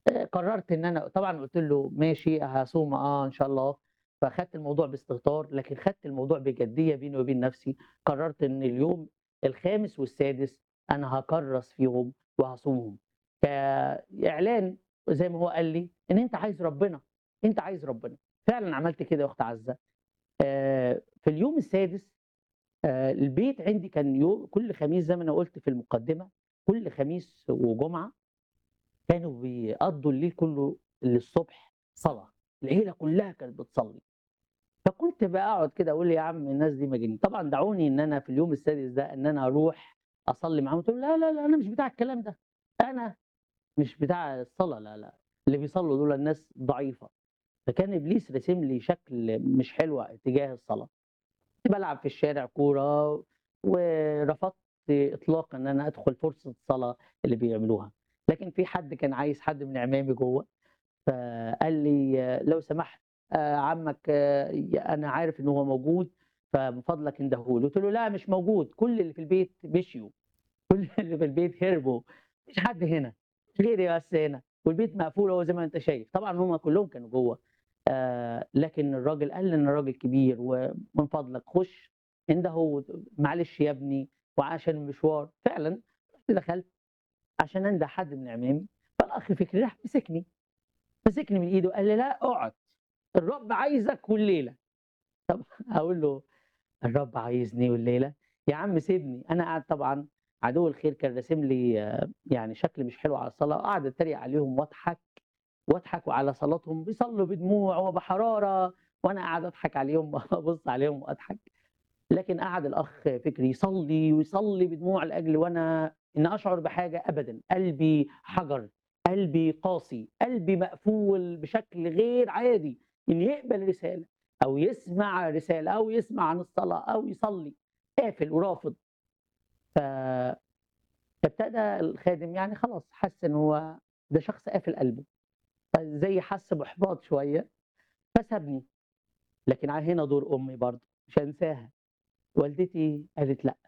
آآ قررت إن أنا طبعًا قُلت له: "ماشي هاصوم آه إن شاء الله." فأخدت الموضوع باستهتار، لكن خدت الموضوع بجدية بيني وبين نفسي، قررت إن اليوم الخامس والسادس أنا هاكرّس فيهم وهاصومهم، كإعلان زي ما هو قال لي إن أنت عايز ربنا، أنت عايز ربنا، فعلًا عملت كده يا أخت عزة. آآ في اليوم السادس آآ البيت عندي كان يو كل خميس زي ما أنا قُلت في المقدمة، كل خميس وجمعة كانوا بيقضّوا الليل كله للصبح صلاة، العيلة كلها كانت بتصلي. فكنت باقعد كده أقول يا عم الناس دي مجانين، طبعًا دعوني إن أنا في اليوم السادس ده إن أنا أروح أصلي معاهم، قُلت لهم: "لا، لا، لا، أنا مش بتاع الكلام ده، أنا مش بتاع الصلاة لا، لا، اللي بيصلّوا دول ناس ضعيفة." فكان إبليس راسم لي شكل مش حلو تجاه الصلاة. كنت بالعب في الشارع كورة ورفضت إطلاقًا إن أنا أدخل فرصة الصلاة اللي بيعملوها، لكن في حد كان عايز حد من عمامي جوّه، فقال لي: "لو سمحت آآ عمك ي أنا عارف إن هو موجود، فمن فضلك انده له." قُلت له: "لأ مش موجود، كل اللي في البيت مشيوا، كل اللي في البيت هربوا، ما فيش حد هنا غيري بس هنا والبيت مقفول أهو زي ما أنت شايف." طبعًا هم كلّهم كانوا جوّه، آآ لكن الراجل قال لي: "أنا راجل كبير ومن فضلك خُش انده معلش يا ابني وعشان المشوار." فعلًا رُحت دخلت عشان أنده حد من عمامي، فالأخ فكري راح مسكني، مسكني من إيدي وقال لي: "لأ اقعد، الرب عايزك والليلة." طب أقول له: "الرب عايزني والليلة؟! يا عم سيبني." أنا قاعد طبعًا عدو الخير كان راسم لي يعني شكل مش حلو على الصلاة، وقاعد أتريق عليهم واضحك، واضحك وعلى صلاتهم بيصلّوا بدموع وبحرارة وأنا قاعد أضحك عليهم وأبُص عليهم وأضحك. لكن قعد الأخ فكري يصلّي ويصلّي بدموع لأجلي وأنا إن أشعر بحاجة أبدًا، قلبي حجر، قلبي قاسي، قلبي مقفول بشكل غير عادي إن يقبل رسالة أو يسمع رسالة أو يسمع عن الصلاة أو يصلّي، قافل ورافض. ف فابتدى الخادم يعني خلاص حَس إن هو ده شخص قافل قلبه، فزي حَس بإحباط شوية، فسابني. لكن ع هنا دور أمي برضه مش هانساها، والدتي قالت لأ.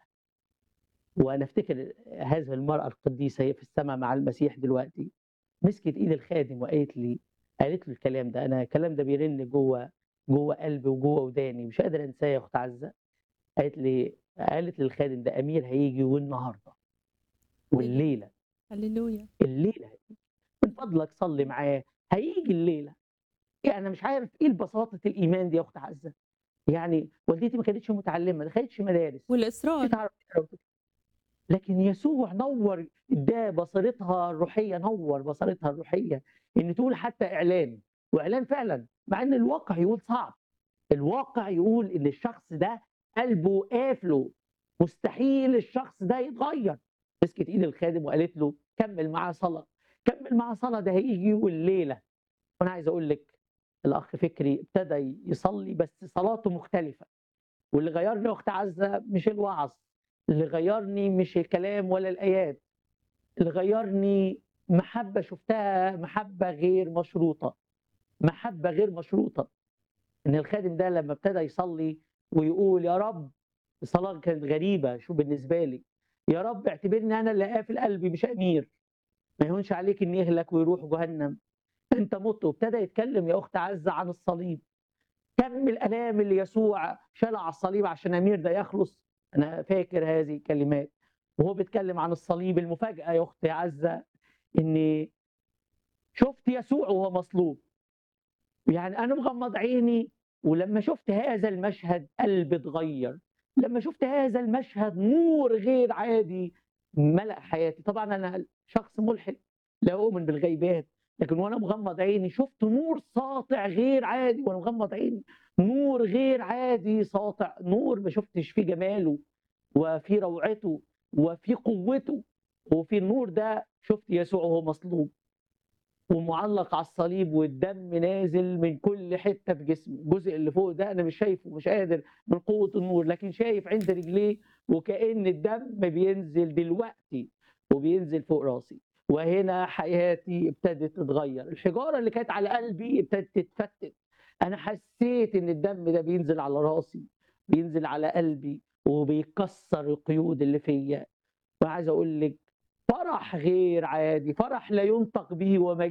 وأنا أفتكر هذه المرأة القديسة هي في السما مع المسيح دلوقتي، مسكت إيد الخادم وقالت لي قالت له الكلام ده، أنا الكلام ده بيرن جوّه جوّه قلبي وجوّه وداني مش قادر أنساه يا أخت عزة. قالت لي قالت للخادم ده أمير هييجي والنهارده والليلة. هاليلويا. الليلة هييجي، من فضلك صلّي معاه، هييجي الليلة. يعني أنا مش عارف إيه البساطة الإيمان دي يا أخت عزة. يعني والدتي ما كانتش متعلمة، ما دخلتش مدارس، ما والإصرار. كانتش تعرف تقرا وتكتب. لكن يسوع نوّر ادّاها بصيرتها الروحية، نوّر بصيرتها الروحية إن تقول حتى إعلان، وإعلان فعلًا، مع إن الواقع يقول صعب. الواقع يقول إن الشخص ده قلبه قافله، مستحيل الشخص ده يتغيّر. مسكت إيد الخادم وقالت له: "كمّل معاه صلاة، كمّل معاه صلاة ده هييجي والليلة." وأنا عايز أقول لِك الأخ فكري ابتدى يصلّي بس صلاته مختلفة، واللي غيّرني يا أخت عزة مش الوعظ، اللي غيّرني مش الكلام ولا الآيات، اللي غيّرني محبة شُفتها محبة غير مشروطة، محبة غير مشروطة. إن الخادم ده لمّا ابتدى يصلّي ويقول: "يا رب" الصلاة كانت غريبة شو بالنسبة لي، "يا رب اعتبرني أنا اللي قافل قلبي مش أمير، ما يهونش عليك إني يهلك ويروح جهنم، أنت مُت." وابتدى يتكلم يا أخت عزة عن الصليب. كم الآلام اللي يسوع شالها على الصليب عشان أمير ده يخلص، أنا فاكر هذه الكلمات. وهو بيتكلم عن الصليب المفاجأة يا أختي عزة إني شُفت يسوع وهو مصلوب. يعني أنا مغمض عيني ولمّا شُفت هذا المشهد قلبي اتغيّر، لمّا شُفت هذا المشهد نور غير عادي ملأ حياتي. طبعًا أنا شخص ملحد لا أؤمن بالغيبات، لكن وأنا مغمض عيني شُفت نور ساطع غير عادي وأنا مغمض عيني، نور غير عادي ساطع، نور ما شُفتش فيه جماله وفيه روعته وفيه قوته، وفي النور ده شُفت يسوع وهو مصلوب. ومُعلّق على الصليب والدم نازل من كل حتة في جسمه، الجزء اللي فوق ده أنا مش شايفه، مش قادر من قوة النور، لكن شايف عند رجليه وكأن الدم بينزل دلوقتي وبينزل فوق راسي. وهنا حياتي ابتدت تتغيّر، الحجارة اللي كانت على قلبي ابتدت تتفتت. أنا حسيت إن الدم ده بينزل على راسي، بينزل على قلبي وبيكسّر القيود اللي فيّا. وعايز أقول لِك فرح غير عادي، فرح لا يُنطق به ومجد